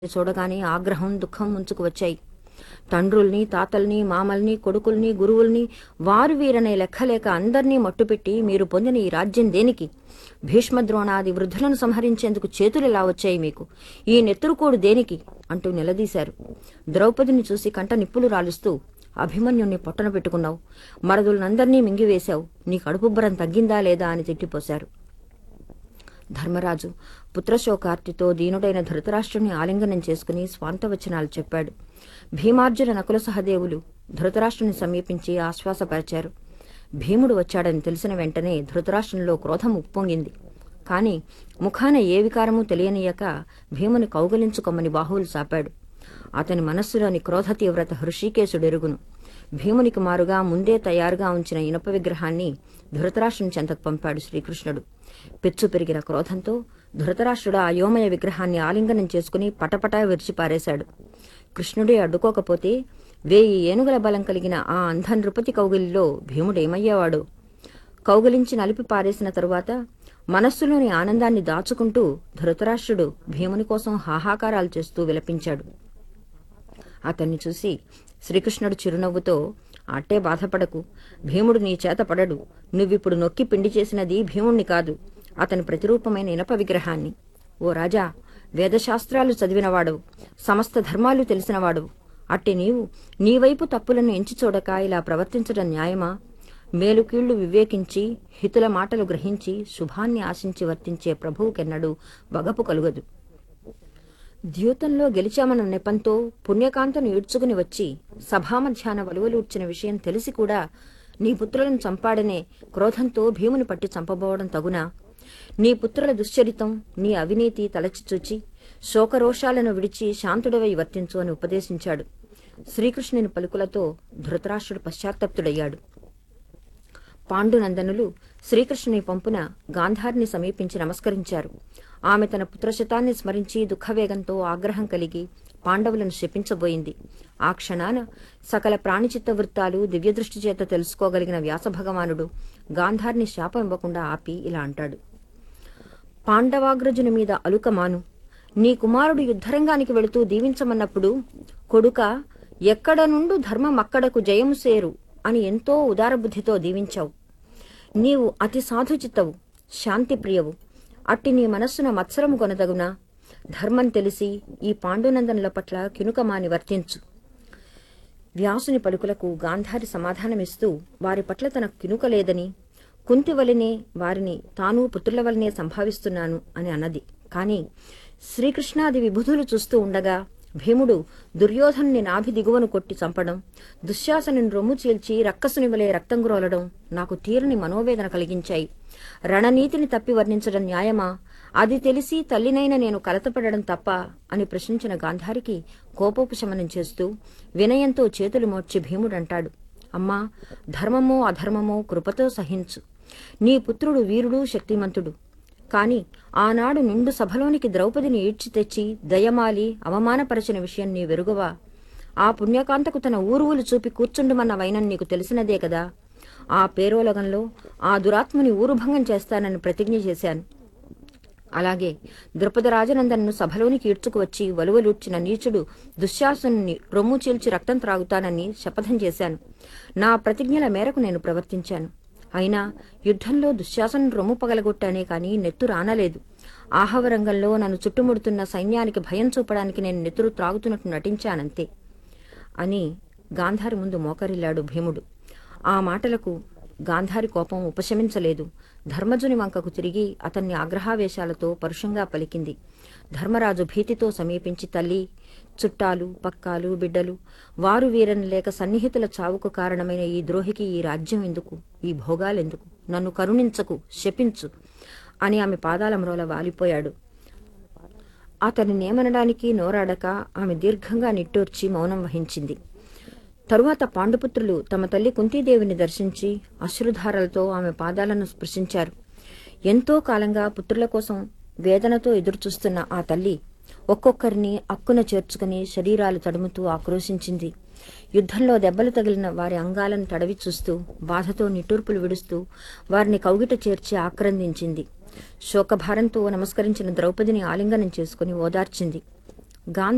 చూడగానే ఆగ్రహం దుఃఖం ముంచుకు వచ్చాయి తండ్రుల్ని తాతల్ని మామల్ని కొడుకుల్ని గురువుల్ని వారు వీరనే లెక్కలేక అందర్నీ మట్టుపెట్టి మీరు పొందిన ఈ రాజ్యం దేనికి భీష్మద్రోణాది వృద్ధులను సంహరించేందుకు చేతులు ఎలా వచ్చాయి మీకు ఈ నెత్తురుకోడు దేనికి అంటూ నిలదీశారు ద్రౌపదిని చూసి కంట నిప్పులు రాలుస్తూ అభిమన్యుణ్ణి పొట్టన పెట్టుకున్నావు మరదులనందర్నీ మింగివేశావు నీ కడుపుబ్బరం తగ్గిందా లేదా అని తిట్టిపోశారు ధర్మరాజు పుత్రశోకార్తితో దీనుడైన ధృతరాష్ట్రుని ఆలింగనం చేసుకుని స్వాంతవచనాలు చెప్పాడు భీమార్జున నకుల సహదేవులు ధృతరాష్ట్రుని సమీపించి ఆశ్వాసపరిచారు భీముడు వచ్చాడని తెలిసిన వెంటనే ధృతరాష్ట్రంలో క్రోధం ఉప్పొంగింది కాని ముఖాన ఏ వికారమూ తెలియనీయక భీముని కౌగలించుకొమ్మని బాహువులు సాపాడు అతని మనస్సులోని క్రోధ తీవ్రత హృషికేశుడెరుగును భీమునికి మారుగా ముందే తయారుగా ఉంచిన ఇనప విగ్రహాన్ని ధృతరాష్ట్రుని చెంతకు పంపాడు శ్రీకృష్ణుడు పెచ్చు పెరిగిన క్రోధంతో ధృతరాష్ట్రుడు ఆ యోమయ విగ్రహాన్ని ఆలింగనం చేసుకుని పటపటా విరిచిపారేశాడు కృష్ణుడే అడ్డుకోకపోతే వేయి ఏనుగుల బలం కలిగిన ఆ అంధ నృపతి కౌగిలిలో భీముడేమయ్యేవాడు కౌగిలించి నలిపి పారేసిన తరువాత మనస్సులోని ఆనందాన్ని దాచుకుంటూ ధృతరాష్ట్రుడు భీముని కోసం హాహాకారాలు చేస్తూ విలపించాడు అతన్ని చూసి శ్రీకృష్ణుడు చిరునవ్వుతో అట్టే బాధపడకు భీముడు నీ చేత పడడు నువ్విప్పుడు నొక్కి పిండి చేసినది భీముణ్ణి కాదు అతని ప్రతిరూపమైన ఇనప విగ్రహాన్ని ఓ రాజా వేదశాస్త్రాలు చదివినవాడవు సమస్త ధర్మాలు తెలిసినవాడవు అట్టి నీవు నీ వైపు తప్పులను ఎంచి చూడక ఇలా ప్రవర్తించడం న్యాయమా మేలుకీళ్లు వివేకించి హితుల మాటలు గ్రహించి శుభాన్ని ఆశించి వర్తించే ప్రభువుకెన్నడూ వగపు కలుగదు ద్యూతంలో గెలిచామన్న నెపంతో పుణ్యకాంతను ఈడ్చుకుని వచ్చి సభామధ్యాన వలువలూడ్చిన విషయం తెలిసి కూడా నీ పుత్రులను చంపాడనే క్రోధంతో భీముని పట్టి చంపబోవడం తగునా నీ పుత్రుల దుశ్చరితం నీ అవినీతి తలచి చూచి శోకరోషాలను విడిచి శాంతుడవై వర్తించు అని ఉపదేశించాడు శ్రీకృష్ణుని పలుకులతో ధృతరాష్ట్రుడు పశ్చాత్తప్తుడయ్యాడు పాండునందనులు శ్రీకృష్ణుని పంపున గాంధారిని సమీపించి నమస్కరించారు ఆమె తన పుత్రశతాన్ని స్మరించి దుఃఖవేగంతో ఆగ్రహం కలిగి పాండవులను శపించబోయింది ఆ క్షణాన సకల ప్రాణిచిత్త వృత్తాలు దివ్యదృష్టి చేత తెలుసుకోగలిగిన వ్యాసభగవానుడు గాంధారిని శాపం ఇవ్వకుండా ఆపి ఇలా అంటాడు పాండవాగ్రజుని మీద అలుకమాను నీ కుమారుడు యుద్ధరంగానికి వెళుతూ దీవించమన్నప్పుడు కొడుక ఎక్కడ నుండు ధర్మం అక్కడకు జయము సేరు అని ఎంతో ఉదారబుద్ధితో దీవించావు నీవు అతి సాధుచిత్తవు శాంతి ప్రియవు అట్టి నీ మనస్సున మత్సరము కొనదగునా ధర్మం తెలిసి ఈ పాండునందనుల పట్ల కినుకమాని వర్తించు వ్యాసుని పలుకులకు గాంధారి సమాధానమిస్తూ వారి పట్ల తన కినుక లేదని కుంతి వలనే వారిని తాను పుత్రుల వలనే సంభావిస్తున్నాను అని అన్నది కాని శ్రీకృష్ణాది విభుధులు చూస్తూ ఉండగా భీముడు దుర్యోధనుని నాభి దిగువను కొట్టి చంపడం దుశ్శాసనుని రొమ్ము చీల్చి రక్కసుని వలె రక్తం గ్రోలడం నాకు తీరని మనోవేదన కలిగించాయి రణనీతిని తప్పి వర్ణించడం న్యాయమా అది తెలిసి తల్లినైన నేను కలతపడడం తప్ప అని ప్రశ్నించిన గాంధారికి కోపోపశమనం చేస్తూ వినయంతో చేతులు మోడ్చి భీముడంటాడు అమ్మా ధర్మమో అధర్మమో కృపతో సహించు నీ పుత్రుడు వీరుడు శక్తిమంతుడు కాని ఆనాడు నిండు సభలోనికి ద్రౌపదిని ఈడ్చి తెచ్చి దయమాలి అవమానపరచిన విషయం నీ వెరుగవా ఆ పుణ్యకాంతకు తన ఊరువులు చూపి కూర్చుండమన్న వైనం నీకు తెలిసినదే కదా ఆ పేరోలగంలో ఆ దురాత్ముని ఊరుభంగం చేస్తానని ప్రతిజ్ఞ చేశాను అలాగే ద్రుపద రాజనందన్ను సభలోనికి ఈడ్చుకువచ్చి వలువలూడ్చిన నీచుడు దుశ్శాసనుని రొమ్ము చీల్చి రక్తం త్రాగుతానని శపథం చేశాను నా ప్రతిజ్ఞల మేరకు నేను ప్రవర్తించాను అయినా యుద్ధంలో దుశ్శాసనం రొమ్ము పగలగొట్టానే కాని నెత్తు రానలేదు ఆహవరంగంలో నన్ను చుట్టుముడుతున్న సైన్యానికి భయం చూపడానికి నేను నెత్తురు త్రాగుతున్నట్టు నటించానంతే అని గాంధారి ముందు మోకరిల్లాడు భీముడు ఆ మాటలకు గాంధారి కోపం ఉపశమించలేదు ధర్మజుని వంకకు తిరిగి అతన్ని ఆగ్రహావేశాలతో పరుషంగా పలికింది ధర్మరాజు భీతితో సమీపించి తల్లి చుట్టాలు పక్కాలు బిడ్డలు వారు వీరని లేక సన్నిహితుల చావుకు కారణమైన ఈ ద్రోహికి ఈ రాజ్యం ఎందుకు ఈ భోగాలెందుకు నన్ను కరుణించకు శపించు అని ఆమె పాదాల మ్రోల వాలిపోయాడు అతని నేమనడానికి నోరాడక ఆమె దీర్ఘంగా నిట్టూర్చి మౌనం వహించింది తరువాత పాండుపుత్రులు తమ తల్లి కుంతీదేవిని దర్శించి అశ్రుధారలతో ఆమె పాదాలను స్పృశించారు ఎంతో కాలంగా పుత్రుల కోసం వేదనతో ఎదురుచూస్తున్న ఆ తల్లి ఒక్కొక్కరిని అక్కున చేర్చుకుని శరీరాలు తడుముతూ ఆక్రోశించింది యుద్ధంలో దెబ్బలు తగిలిన వారి అంగాలను తడవి చూస్తూ బాధతో నిట్టూర్పులు విడుస్తూ వారిని కౌగిట చేర్చి ఆక్రందించింది శోకభారంతో నమస్కరించిన ద్రౌపదిని ఆలింగనం చేసుకుని ఓదార్చింది గాంధీ